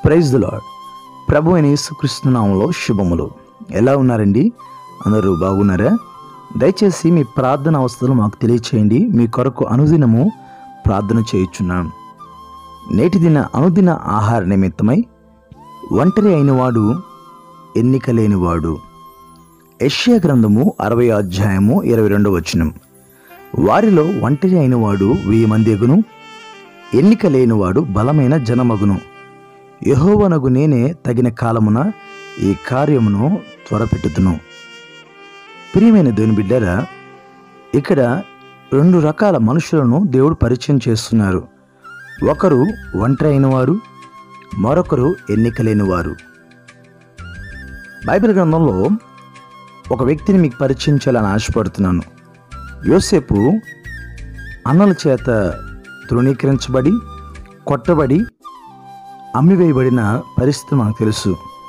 praise the lord ప్రభు అయిన యేసుక్రీస్తు నామంలో శుభములు ఎలా ఉన్నారండి అందరూ బాగున్నారా దయచేసి మీ ప్రార్థన అవస్థలు మాకు తెలియచేయండి మీ కొరకు అనుదినము ప్రార్థన చేయుచున్నాం నేటి దిన అనుదిన ఆహార నిమిత్తమై ఒంటరి అయినవాడు ఎన్నిక లేనివాడు యెషయా గ్రంథము అరవై అధ్యాయము ఇరవై రెండవ వచనం వారిలో ఒంటరి అయినవాడు వెయ్యి మంది ఎగును ఎన్నిక లేనివాడు బలమైన జనమగును యహోవనగు నేనే తగిన కాలమున ఈ కార్యమును త్వరపెట్టుతును ప్రియమైన దేవుని బిడ్డరా ఇక్కడ రెండు రకాల మనుషులను దేవుడు పరిచయం చేస్తున్నారు ఒకరు ఒంటరి అయినవారు మరొకరు ఎన్నిక లేనివారు బైబిల్ గ్రంథంలో ఒక వ్యక్తిని మీకు పరిచయం చేయాలని ఆశపడుతున్నాను యోసేపు అన్నల చేత తృణీకరించబడి కొట్టబడి అమ్మివేయబడిన పరిస్థితి మనకు తెలుసు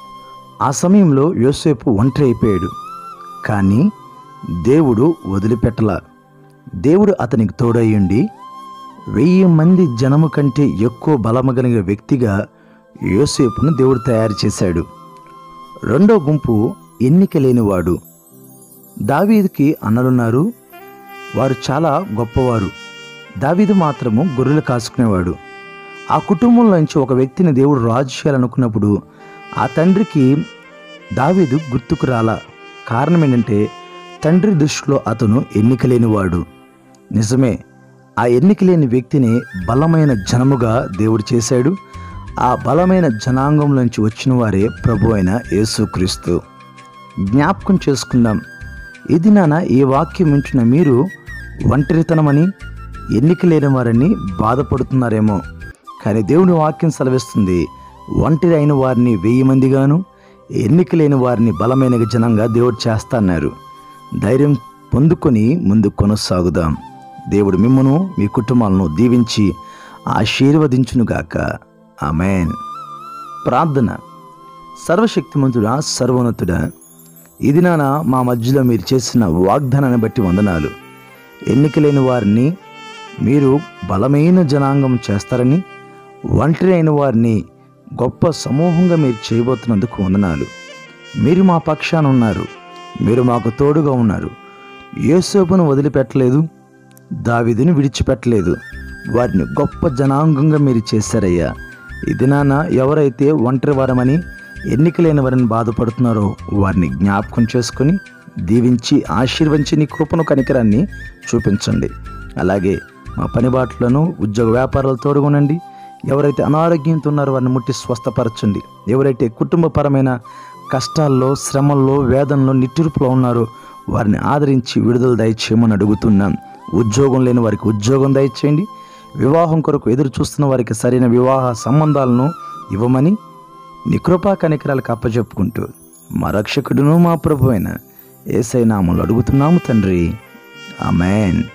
ఆ సమయంలో యోసేపు ఒంటరి అయిపోయాడు కానీ దేవుడు వదిలిపెట్టలా దేవుడు అతనికి తోడయ్యుండి వెయ్యి మంది జనము కంటే ఎక్కువ బలము కలిగిన వ్యక్తిగా యోసేపును దేవుడు తయారు చేశాడు రెండో గుంపు ఎన్నిక లేనివాడు దావీదుకి అన్నలున్నారు వారు చాలా గొప్పవారు దావీదు మాత్రము గొర్రెలు కాసుకునేవాడు ఆ కుటుంబంలోంచి ఒక వ్యక్తిని దేవుడు రాజు చేయాలనుకున్నప్పుడు ఆ తండ్రికి దావీదు గుర్తుకు రాలా కారణం ఏంటంటే తండ్రి దృష్టిలో అతను ఎన్నిక లేనివాడు నిజమే ఆ ఎన్నిక లేని వ్యక్తిని బలమైన జనముగా దేవుడు చేశాడు ఆ బలమైన జనాంగంలోంచి వచ్చిన వారే ప్రభు అయిన యేసుక్రీస్తు జ్ఞాపకం చేసుకుందాం ఇది నాన్న ఈ వాక్యం వింటున్న మీరు ఒంటరితనమని ఎన్నిక లేని వారని బాధపడుతున్నారేమో కానీ దేవుని వాక్యం సెలవిస్తుంది ఒంటరి అయిన వారిని వెయ్యి మందిగాను ఎన్నిక లేని వారిని బలమైన జనంగా దేవుడు చేస్తా అన్నారు ధైర్యం పొందుకొని ముందు కొనసాగుదాం దేవుడు మిమ్మను మీ కుటుంబాలను దీవించి ఆశీర్వదించునుగాక ఆమెన్ ప్రార్థన సర్వశక్తిమంతుడా సర్వోన్నతుడా ఇది నాన్న మా మధ్యలో మీరు చేసిన వాగ్దానాన్ని బట్టి వందనాలు ఎన్నికలేని వారిని మీరు బలమైన జనాంగం చేస్తారని ఒంటరి అయిన వారిని గొప్ప సమూహంగా మీరు చేయబోతున్నందుకు వందనాలు మీరు మా పక్షాన ఉన్నారు మీరు మాకు తోడుగా ఉన్నారు యేసోపును వదిలిపెట్టలేదు దావిదిని విడిచిపెట్టలేదు వారిని గొప్ప జనాంగంగా మీరు చేశారయ్యా ఇది నాన్న ఎవరైతే ఒంటరి వారమని ఎన్నికలేని వారిని బాధపడుతున్నారో వారిని జ్ఞాపకం చేసుకొని దీవించి ఆశీర్వదించి నీ కృపను కనికరాన్ని చూపించండి అలాగే మా పని బాటలను ఉద్యోగ వ్యాపారాలు తోడుగునండి ఎవరైతే అనారోగ్యంతో ఉన్నారో వారిని ముట్టి స్వస్థపరచండి ఎవరైతే కుటుంబపరమైన కష్టాల్లో శ్రమల్లో వేదనలో నిట్టూర్పులో ఉన్నారో వారిని ఆదరించి విడుదల దయచేయమని అడుగుతున్నాం ఉద్యోగం లేని వారికి ఉద్యోగం దయచేయండి వివాహం కొరకు ఎదురు చూస్తున్న వారికి సరైన వివాహ సంబంధాలను ఇవ్వమని నీ కృపా కనికరాలకు అప్పచెప్పుకుంటూ మా రక్షకుడును మా ప్రభు అయిన ఏసై నామలు అడుగుతున్నాము తండ్రి ఆమెన్